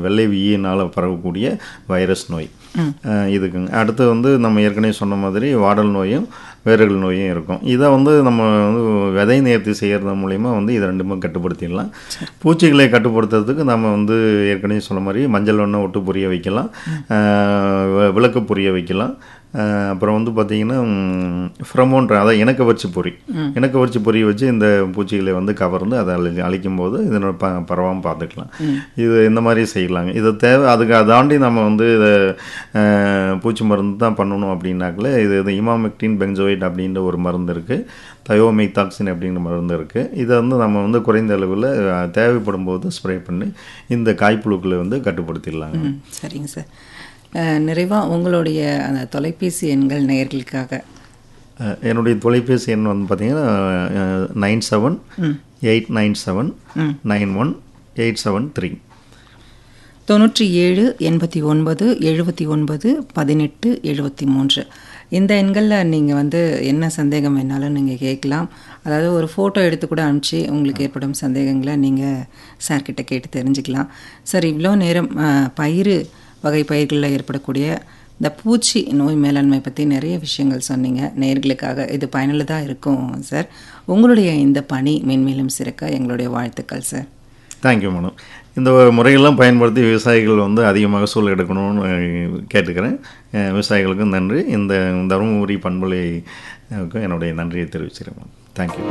வெள்ளை ஈயினால் பரவக்கூடிய வைரஸ் நோய் அஹ் இதுக்குங்க அடுத்து வந்து நம்ம ஏற்கனவே சொன்ன மாதிரி வாடல் நோயும் வேர்கள் நோயும் இருக்கும் இதை வந்து நம்ம வந்து விதை நேர்த்தி செய்கிறது மூலிமா வந்து இது ரெண்டுமே கட்டுப்படுத்திடலாம் பூச்சிகளை கட்டுப்படுத்துறதுக்கு நம்ம வந்து ஏற்கனவே சொன்ன மாதிரி மஞ்சள் எண்ணெய் ஒட்டு பொரிய வைக்கலாம் அஹ் வி- விளக்கு பொரிய வைக்கலாம் அஹ் அப்புறம் வந்து பார்த்தீங்கன்னா ஃப்ரமோன்ற அதை இணக்க வச்சு பொறி இணக்க வச்சு பொறி வச்சு இந்த பூச்சிகளை வந்து கவர்ந்து அதை அழி அழிக்கும் போது இதனோட ப பரவாமல் பார்த்துக்கலாம் இது இந்த மாதிரி செய்யலாங்க இது தேவை அதுக்கு அதாண்டி நம்ம வந்து இதை அஹ், பூச்சி மருந்து தான் பண்ணணும் அப்படின்னாக்கல இது இது இமாமெக்டின் பென்சோயிட் அப்படின்ற ஒரு மருந்து இருக்குது தயோமைத்தாக்சின் அப்படிங்கிற மருந்து இருக்குது இதை வந்து நம்ம வந்து குறைந்த அளவில் அஹ், தேவைப்படும் போது ஸ்ப்ரே பண்ணி இந்த காய்ப்புழுக்களை வந்து கட்டுப்படுத்திடலாங்க ம் சரிங்க சார் நிறைவாக உங்களுடைய அந்த தொலைபேசி எண்கள் நேயர்களுக்காக அஹ் என்னுடைய தொலைபேசி எண் வந்து பார்த்தீங்கன்னா nine seven eight nine seven nine one eight seven three தொண்ணூற்றி ஏழு எண்பத்தி ஒன்பது எழுபத்தி ஒன்பது பதினெட்டு எழுபத்தி மூன்று இந்த எண்களில் நீங்கள் வந்து என்ன சந்தேகம் வேணாலும் நீங்கள் கேட்கலாம் அதாவது ஒரு ஃபோட்டோ எடுத்து கூட அனுப்பிச்சு உங்களுக்கு ஏற்படும் சந்தேகங்களை நீங்கள் சார்கிட்ட கேட்டு தெரிஞ்சுக்கலாம் சார் இவ்வளோ நேரம் அஹ், பயிறு வகை பயிர்களில் ஏற்படக்கூடிய இந்த பூச்சி நோய் மேலாண்மை பற்றி நிறைய விஷயங்கள் சொன்னீங்க நேர்களுக்காக இது பயனுள்ளதாக இருக்கும் சார் உங்களுடைய இந்த பணி மென்மேலும் சிறக்க எங்களுடைய வாழ்த்துக்கள் சார் தேங்க்யூ மேடம் இந்த முறையெல்லாம் பயன்படுத்தி விவசாயிகள் வந்து அதிக மகசூல் எடுக்கணும்னு அஹ், கேட்டுக்கிறேன் அஹ், விவசாயிகளுக்கும் நன்றி இந்த தருமபுரி பண்பலை க்கு என்னுடைய நன்றியை தெரிவிச்சுக்கிறேன் மேம் தேங்க்யூ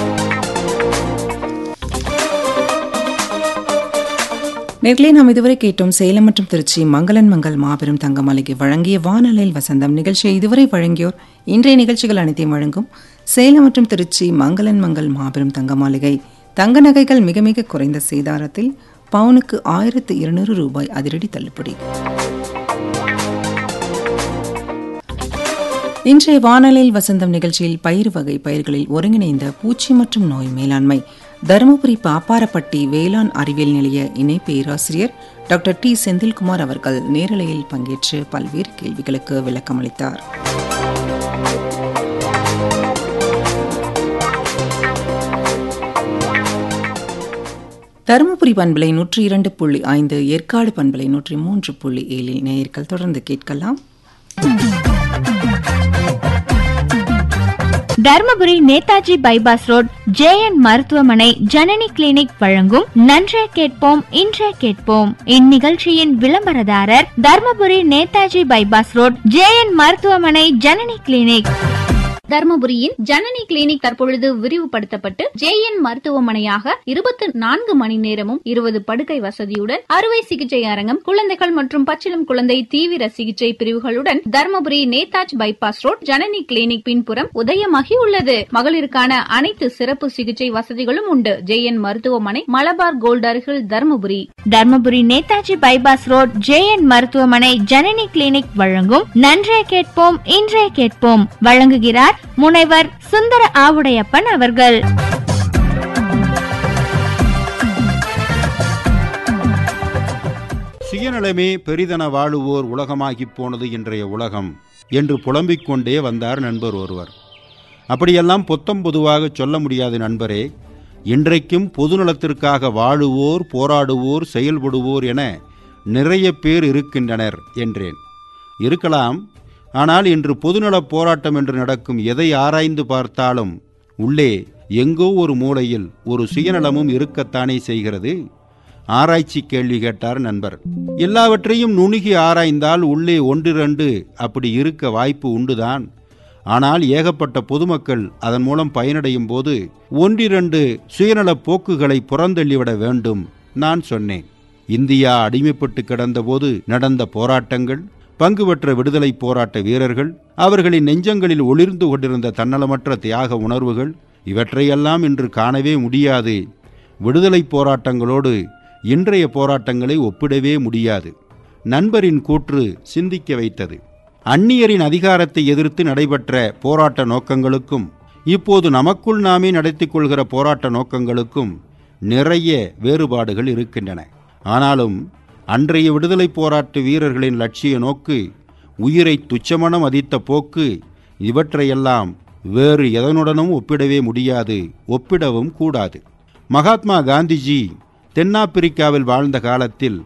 நேர்களே நாம் இதுவரை கேட்டோம் சேலம் மற்றும் திருச்சி மங்களன் மங்கள் மாபெரும் தங்க மாளிகை வழங்கிய வானலில் வசந்தம் நிகழ்ச்சியை இதுவரை வழங்கியோர் இன்றைய நிகழ்ச்சிகள் அனைத்தையும் வழங்கும் சேலம் மற்றும் திருச்சி மங்களன் மங்கள் மாபெரும் தங்க மாளிகை தங்க நகைகள் மிக மிக குறைந்த சேதாரத்தில் பவுனுக்கு ஆயிரத்து இருநூறு ரூபாய் அதிரடி தள்ளுபடி இன்றைய வானலில் வசந்தம் நிகழ்ச்சியில் பயிர் வகை பயிர்களில் ஒருங்கிணைந்த பூச்சி மற்றும் நோய் மேலாண்மை தருமபுரி பாப்பாரப்பட்டி வேளாண் அறிவியல் நிலைய இணை பேராசிரியர் டாக்டர் டி செந்தில்குமார் அவர்கள் நேரலையில் பங்கேற்று பல்வேறு கேள்விகளுக்கு விளக்கமளித்தார் தருமபுரி பண்பலை நூற்றி இரண்டு புள்ளி ஐந்து ஏற்காடு பண்பலை நூற்றி மூன்று புள்ளி ஏழில் நேயர்கள் தொடர்ந்து கேட்கலாம் Dharmapuri Netaji bypass road JN மருத்துவமனை ஜனனி கிளினிக் வழங்கும் நன்றே கேட்போம் இன்றே கேட்போம் இந்நிகழ்ச்சியின் விளம்பரதாரர் Dharmapuri Netaji bypass road JN மருத்துவமனை ஜனனி கிளினிக் தர்மபுரியின் ஜனனி கிளினிக் தற்பொழுது விரிவுபடுத்தப்பட்டு ஜேஎன் மருத்துவமனையாக இருபத்தி நான்கு மணி நேரமும் இருபது படுக்கை வசதியுடன் அறுவை சிகிச்சை அரங்கம் குழந்தைகள் மற்றும் பச்சிளம் குழந்தை தீவிர சிகிச்சை பிரிவுகளுடன் Dharmapuri Netaji bypass road Janani clinic பின்புறம் உதயமாகி உள்ளது மகளிருக்கான அனைத்து சிறப்பு சிகிச்சை வசதிகளும் உண்டு ஜேஎன் மருத்துவமனை மலபார் கோல்ட் அருகில் Dharmapuri Dharmapuri Netaji bypass road JN மருத்துவமனை ஜனனி கிளினிக் வழங்கும் நன்றே கேட்போம் இன்றே கேட்போம் வழங்குகிறார் முனைவர் சுந்தர ஆவுடையப்பன் அவர்கள் சுயநலமே பெரிதென வாழுவோர் உலகமாகிப் போனது இன்றைய உலகம் என்று புலம்பிக் கொண்டே வந்தார் நண்பர் ஒருவர் அப்படியெல்லாம் பொத்தம் பொதுவாக சொல்ல முடியாது நண்பரே இன்றைக்கும் பொதுநலத்திற்காக வாழுவோர் போராடுவோர் செயல்படுவோர் என நிறைய பேர் இருக்கின்றனர் என்றேன் இருக்கலாம் ஆனால் இன்று பொதுநலப் போராட்டம் என்று நடக்கும் எதை ஆராய்ந்து பார்த்தாலும் உள்ளே எங்கோ ஒரு மூலையில் ஒரு சுயநலமும் இருக்கத்தானே செய்கிறது ஆராய்ச்சி கேள்வி கேட்டார் நண்பர் எல்லாவற்றையும் நுணுகி ஆராய்ந்தால் உள்ளே ஒன்றிரண்டு அப்படி இருக்க வாய்ப்பு உண்டுதான் ஆனால் ஏகப்பட்ட பொதுமக்கள் அதன் மூலம் பயனடையும் போது ஒன்றிரண்டு சுயநலப் போக்குகளை புறந்தள்ளிவிட வேண்டும் நான் சொன்னேன் இந்தியா அடிமைப்பட்டு கிடந்தபோது நடந்த போராட்டங்கள் பங்கு பெற்ற விடுதலை போராட்ட வீரர்கள் அவர்களின் நெஞ்சங்களில் ஒளிர்ந்து கொண்டிருந்த தன்னலமற்ற தியாக உணர்வுகள் இவற்றையெல்லாம் இன்று காணவே முடியாது விடுதலை போராட்டங்களோடு இன்றைய போராட்டங்களை ஒப்பிடவே முடியாது நண்பரின் கூற்று சிந்திக்க வைத்தது அந்நியரின் அதிகாரத்தை எதிர்த்து நடைபெற்ற போராட்ட நோக்கங்களுக்கும் இப்போது நமக்குள் நாமே நடத்திக் கொள்கிற போராட்ட நோக்கங்களுக்கும் நிறைய வேறுபாடுகள் இருக்கின்றன ஆனாலும் அன்றைய விடுதலை போராட்ட வீரர்களின் லட்சிய நோக்கு உயிரை துச்சமன மதித்த போக்கு இவற்றையெல்லாம் வேறு எதனுடனும் ஒப்பிடவே முடியாது ஒப்பிடவும் கூடாது மகாத்மா காந்திஜி தென்னாப்பிரிக்காவில் வாழ்ந்த காலத்தில்